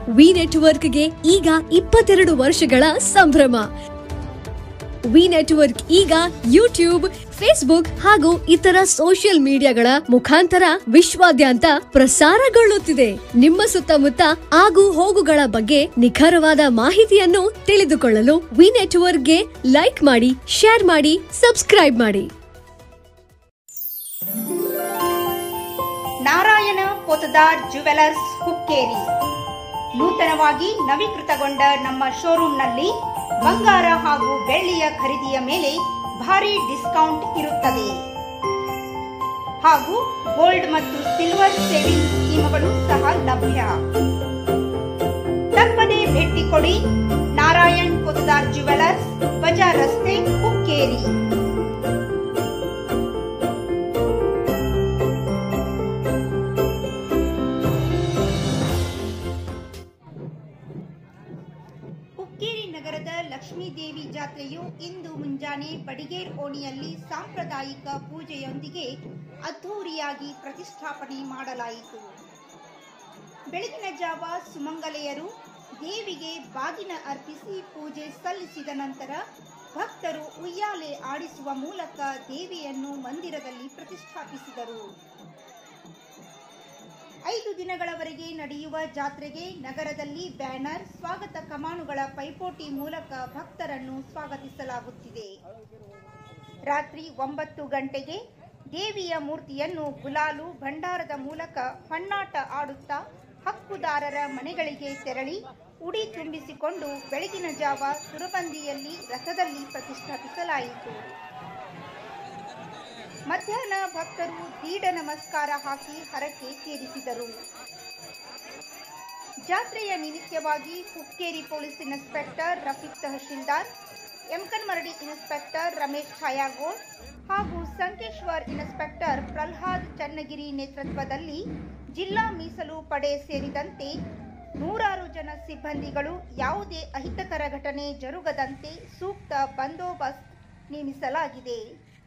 V ನೆಟ್ವರ್ಕ್ಗೆ ಈಗ ಇಪ್ಪತ್ತೆರಡು ವರ್ಷಗಳ ಸಂಭ್ರಮ ವಿ ನೆಟ್ವರ್ಕ್ ಈಗ ಯೂಟ್ಯೂಬ್ ಫೇಸ್ಬುಕ್ ಹಾಗೂ ಇತರ ಸೋಷಿಯಲ್ ಮೀಡಿಯಾಗಳ ಮುಖಾಂತರ ವಿಶ್ವಾದ್ಯಂತ ಪ್ರಸಾರಗೊಳ್ಳುತ್ತಿದೆ ನಿಮ್ಮ ಸುತ್ತಮುತ್ತ ಆಗು ಹೋಗುಗಳ ಬಗ್ಗೆ ನಿಖರವಾದ ಮಾಹಿತಿಯನ್ನು ತಿಳಿದುಕೊಳ್ಳಲು ವಿ ನೆಟ್ವರ್ಕ್ಗೆ ಲೈಕ್ ಮಾಡಿ ಶೇರ್ ಮಾಡಿ ಸಬ್ಸ್ಕ್ರೈಬ್ ಮಾಡಿ ನಾರಾಯಣ ಪೊತದಾರ್ ಜುವೆಲರ್ಸ್ ಹುಕ್ಕೇರಿ ನೂತನವಾಗಿ ನವೀಕೃತಗೊಂಡ ನಮ್ಮ ಶೋರೂಮ್ನಲ್ಲಿ ಬಂಗಾರ ಹಾಗೂ ಬೆಳ್ಳಿಯ ಖರೀದಿಯ ಮೇಲೆ ಭಾರಿ ಡಿಸ್ಕೌಂಟ್ ಇರುತ್ತದೆ ಹಾಗೂ ಗೋಲ್ಡ್ ಮತ್ತು ಸಿಲ್ವರ್ ಸೇವಿಂಗ್ ಸ್ಕೀಮ್ಗಳು ಸಹ ಲಭ್ಯ ತಪ್ಪದೇ ಭೇಟಿ ಕೊಡಿ ನಾರಾಯಣ್ ಪೊತದಾರ್ ಜುವೆಲರ್ಸ್ ಬಜಾರ್ ರಸ್ತೆ ಹುಕ್ಕೇರಿ ಹುಕ್ಕೇರಿ ನಗರದ ಲಕ್ಷ್ಮೀದೇವಿ ಜಾತ್ರೆಯು ಇಂದು ಮುಂಜಾನೆ ಬಡಿಗೇರ್ ಓಣಿಯಲ್ಲಿ ಸಾಂಪ್ರದಾಯಿಕ ಪೂಜೆಯೊಂದಿಗೆ ಅದ್ಧೂರಿಯಾಗಿ ಪ್ರತಿಷ್ಠಾಪನೆ ಮಾಡಲಾಯಿತು ಬೆಳಗಿನ ಜಾವ ಸುಮಂಗಲೆಯರು ದೇವಿಗೆ ಬಾಗಿನ ಅರ್ಪಿಸಿ ಪೂಜೆ ಸಲ್ಲಿಸಿದ ನಂತರ ಭಕ್ತರು ಉಯ್ಯಾಲೆ ಆಡಿಸುವ ಮೂಲಕ ದೇವಿಯನ್ನು ಮಂದಿರದಲ್ಲಿ ಪ್ರತಿಷ್ಠಾಪಿಸಿದರು ಐದು ದಿನಗಳವರೆಗೆ ನಡೆಯುವ ಜಾತ್ರೆಗೆ ನಗರದಲ್ಲಿ ಬ್ಯಾನರ್ ಸ್ವಾಗತ ಕಮಾನುಗಳ ಪೈಪೋಟಿ ಮೂಲಕ ಭಕ್ತರನ್ನು ಸ್ವಾಗತಿಸಲಾಗುತ್ತಿದೆ ರಾತ್ರಿ ಒಂಬತ್ತು ಗಂಟೆಗೆ ದೇವಿಯ ಮೂರ್ತಿಯನ್ನು ಗುಲಾಲು ಭಂಡಾರದ ಮೂಲಕ ಹೊನ್ನಾಟ ಆಡುತ್ತಾ ಹಕ್ಕುದಾರರ ಮನೆಗಳಿಗೆ ತೆರಳಿ ಉಡಿ ತುಂಬಿಸಿಕೊಂಡು ಬೆಳಗಿನ ಜಾವ ಸುರಬಂದಿಯಲ್ಲಿ ರಥದಲ್ಲಿ ಪ್ರತಿಷ್ಠಾಪಿಸಲಾಯಿತು ಮಧ್ಯಾಹ್ನ ಭಕ್ತರು ದೀಡ ನಮಸ್ಕಾರ ಹಾಕಿ ಹರಕೆ ತೀರಿಸಿದರು ಜಾತ್ರೆಯ ನಿಮಿತ್ತವಾಗಿ Hukkeri police inspector Rafiq tahsildar Yamakanmaradi inspector Ramesh Chhayagol ಹಾಗೂ ಸಂಕೇಶ್ವರ್ ಇನ್ಸ್ಪೆಕ್ಟರ್ ಪ್ರಹ್ಲಾದ್ ಚನ್ನಗಿರಿ ನೇತೃತ್ವದಲ್ಲಿ ಜಿಲ್ಲಾ ಮೀಸಲು ಪಡೆ ಸೇರಿದಂತೆ ನೂರಾರು ಜನ ಸಿಬ್ಬಂದಿಗಳು ಯಾವುದೇ ಅಹಿತಕರ ಘಟನೆ ಜರುಗದಂತೆ ಸೂಕ್ತ ಬಂದೋಬಸ್ತ್ ನೇಮಿಸಲಾಗಿದೆ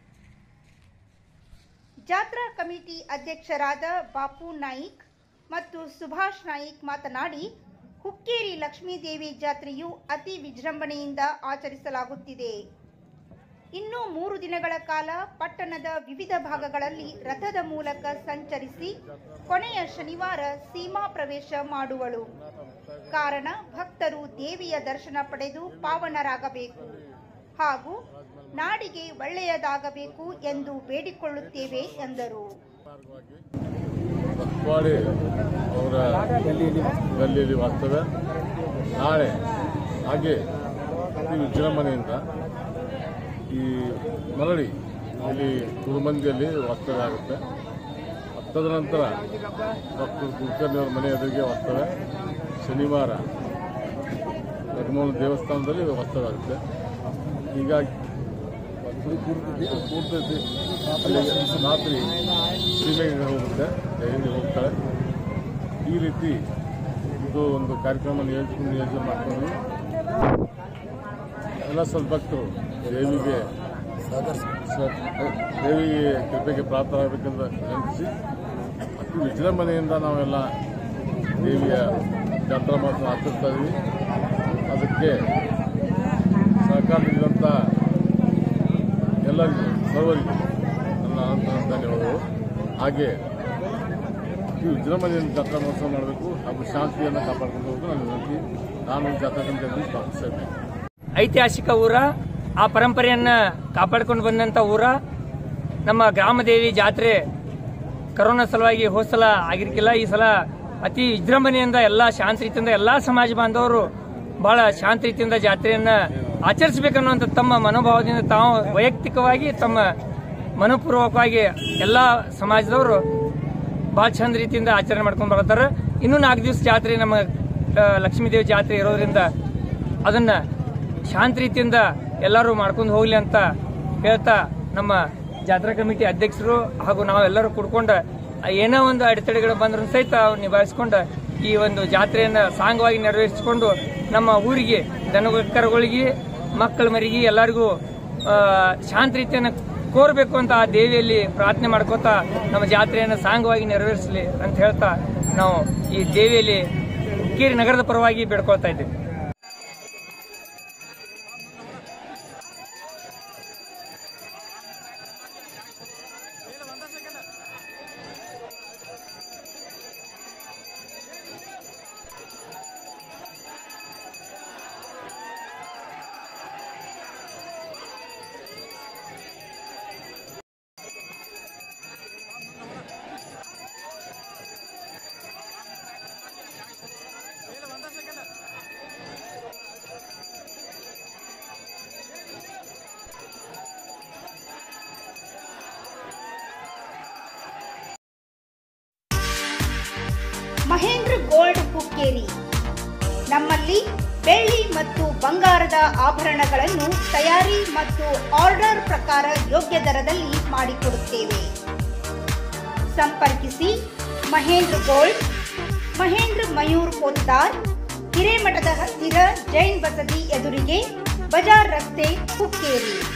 ಜಾತ್ರಾ ಕಮಿಟಿ ಅಧ್ಯಕ್ಷರಾದ ಬಾಪು ನಾಯಿಕ್ ಮತ್ತು ಸುಭಾಷ್ ನಾಯಿಕ್ ಮಾತನಾಡಿ ಹುಕ್ಕೇರಿ ಲಕ್ಷ್ಮೀದೇವಿ ಜಾತ್ರೆಯು ಅತಿ ವಿಜೃಂಭಣೆಯಿಂದ ಆಚರಿಸಲಾಗುತ್ತಿದೆ ಇನ್ನು ಮೂರು ದಿನಗಳ ಕಾಲ ಪಟ್ಟಣದ ವಿವಿಧ ಭಾಗಗಳಲ್ಲಿ ರಥದ ಮೂಲಕ ಸಂಚರಿಸಿ ಕೊನೆಯ ಶನಿವಾರ ಸೀಮಾ ಪ್ರವೇಶ ಮಾಡುವಳು ಕಾರಣ ಭಕ್ತರು ದೇವಿಯ ದರ್ಶನ ಪಡೆದು ಪಾವನರಾಗಬೇಕು ಹಾಗೂ ನಾಡಿಗೆ ಒಳ್ಳೆಯದಾಗಬೇಕು ಎಂದು ಬೇಡಿಕೊಳ್ಳುತ್ತೇವೆ ಎಂದರು ಬಕ್ವಾಡಿ ಅವರ ಗಲ್ಲಿಯಲ್ಲಿ ವಾಸ್ತವ್ಯ ನಾಳೆ ಹಾಗೆ ಅತಿ ವಿಜೃಂಭಣೆಯಿಂದ ಈ ಮರಳಿ ಇಲ್ಲಿ ಕುರುಮಂದಿಯಲ್ಲಿ ವಾಸ್ತವ್ಯ ಆಗುತ್ತೆ ತದನಂತರ ಡಾಕ್ಟರ್ ಕುಲಕರ್ಣಿ ಅವರ ಮನೆ ಎದುರಿಗೆ ವಾಸ್ತವ್ಯ ಶನಿವಾರ ಜಗಮೋಹನ ದೇವಸ್ಥಾನದಲ್ಲಿ ವಾಸ್ತವ್ಯ ಆಗುತ್ತೆ ಹೀಗಾಗಿ ಪೂರ್ತಿ ಅಲ್ಲಿಗೆ ರಾತ್ರಿ ಸೀಮೆಗೆ ಹೋಗುತ್ತೆ ದೆಹಲಿ ಹೋಗ್ತಾಳೆ ಈ ರೀತಿ ಇದು ಒಂದು ಕಾರ್ಯಕ್ರಮ ನಿಯೋಜಿಸಿ ನಿಯೋಜನೆ ಮಾಡಿಕೊಂಡು ಎಲ್ಲ ಸ್ವಲ್ಪ ಭಕ್ತರು ದೇವಿಗೆ ಸ- ದೇವಿಗೆ ಕೃಪೆಗೆ ಪ್ರಾಪ್ತರಾಗಬೇಕೆಂದು ವಿನಂತಿಸಿ ಅತಿ ವಿಜೃಂಭಣೆಯಿಂದ ನಾವೆಲ್ಲ ದೇವಿಯ ಜಾತ್ರಾ ಮಹೋತ್ಸವ ಆಚರಿಸ್ತಾ ಇದ್ದೀವಿ ಅದಕ್ಕೆ ಸಹಕಾರ ನೀಡಿದಂಥ ಎಲ್ಲರಿಗೂ ಸರ್ವರಿಗೂ ನನ್ನ ಅನಂತ ಧನ್ಯವಾದಗಳು ಹಾಗೆ ಈ ವಿಜೃಂಭಣೆಯನ್ನು ಜಾತ್ರಾ ಮಹೋತ್ಸವ ಮಾಡಬೇಕು ಹಾಗೂ ಶಾಂತಿಯನ್ನು ಕಾಪಾಡಿಕೊಂಡು ಹೋಗೋದು ನನ್ನ ವಿನಂತಿ ನಾನು ಜಾತ್ರಾ ಸಮಿತಿಯಲ್ಲಿ ಸ್ಥಾಪಿಸ್ತೇನೆ ಐತಿಹಾಸಿಕ ಊರ ಆ ಪರಂಪರೆಯನ್ನ ಕಾಪಾಡ್ಕೊಂಡು ಬಂದಂತ ಊರ ನಮ್ಮ ಗ್ರಾಮದೇವಿ ಜಾತ್ರೆ ಕರೋನಾ ಸಲುವಾಗಿ ಹೋದ ಸಲ ಆಗಿರ್ಕಿಲ್ಲ ಈ ಸಲ ಅತಿ ವಿಜೃಂಭಣೆಯಿಂದ ಎಲ್ಲ ಶಾಂತ ರೀತಿಯಿಂದ ಎಲ್ಲಾ ಸಮಾಜ ಬಾಂಧವರು ಬಹಳ ಶಾಂತ ರೀತಿಯಿಂದ ಜಾತ್ರೆಯನ್ನ ಆಚರಿಸಬೇಕನ್ನುವಂಥ ತಮ್ಮ ಮನೋಭಾವದಿಂದ ತಾವು ವೈಯಕ್ತಿಕವಾಗಿ ತಮ್ಮ ಮನಪೂರ್ವಕವಾಗಿ ಎಲ್ಲಾ ಸಮಾಜದವರು ಬಹಳ ಚಂದ ರೀತಿಯಿಂದ ಆಚರಣೆ ಮಾಡ್ಕೊಂಡು ಬರ್ತಾರೆ ಇನ್ನೂ ನಾಲ್ಕು ದಿವಸ ಜಾತ್ರೆ ನಮ್ಮ ಆ, ಲಕ್ಷ್ಮೀದೇವಿ ಜಾತ್ರೆ ಇರೋದ್ರಿಂದ ಅದನ್ನ ಶಾಂತ ರೀತಿಯಿಂದ ಎಲ್ಲರೂ ಮಾಡ್ಕೊಂಡು ಹೋಗ್ಲಿ ಅಂತ ಹೇಳ್ತಾ ನಮ್ಮ ಜಾತ್ರಾ ಕಮಿಟಿ ಅಧ್ಯಕ್ಷರು ಹಾಗೂ ನಾವೆಲ್ಲರೂ ಕೂಡ್ಕೊಂಡು ಏನೋ ಒಂದು ಅಡೆತಡೆಗಳು ಬಂದ್ರು ಸಹಿತ ಅವ್ರು ನಿಭಾಯಿಸ್ಕೊಂಡು ಈ ಒಂದು ಜಾತ್ರೆಯನ್ನ ಸಾಂಗವಾಗಿ ನೆರವೇರಿಸಿಕೊಂಡು ನಮ್ಮ ಊರಿಗೆ ದನಕರುಗಳಿಗೆ ಮಕ್ಕಳ ಮರಿಗೆ ಎಲ್ಲರಿಗೂ ಆ, ಶಾಂತ ರೀತಿಯನ್ನು ಕೋರಬೇಕು ಅಂತ ಆ ದೇವಿಯಲ್ಲಿ ಪ್ರಾರ್ಥನೆ ಮಾಡ್ಕೋತಾ ನಮ್ಮ ಜಾತ್ರೆಯನ್ನು ಸಾಂಗವಾಗಿ ನೆರವೇರಿಸಲಿ ಅಂತ ಹೇಳ್ತಾ ನಾವು ಈ ದೇವಿಯಲ್ಲಿ ಹುಕ್ಕೇರಿ ನಗರದ ಪರವಾಗಿ ಬೇಡ್ಕೊಳ್ತಾ ಇದ್ದೇವೆ ಮಹೇಂದ್ರ ಗೋಲ್ಡ್ ಹುಕ್ಕೇರಿ ನಮ್ಮಲ್ಲಿ ಬೆಳ್ಳಿ ಮತ್ತು ಬಂಗಾರದ ಆಭರಣಗಳನ್ನು ತಯಾರಿ ಮತ್ತು ಆರ್ಡರ್ ಪ್ರಕಾರ ಯೋಗ್ಯ ದರದಲ್ಲಿ ಮಾಡಿಕೊಡುತ್ತೇವೆ ಸಂಪರ್ಕಿಸಿ ಮಹೇಂದ್ರ ಗೋಲ್ಡ್ ಮಹೇಂದ್ರ ಮಯೂರ್ ಪೋತ್ತಾರ್ ಹಿರೇಮಠದ ಹತ್ತಿರ ಜೈನ್ ಬಸದಿ ಎದುರಿಗೆ ಬಜಾರ್ ರಸ್ತೆ ಹುಕ್ಕೇರಿ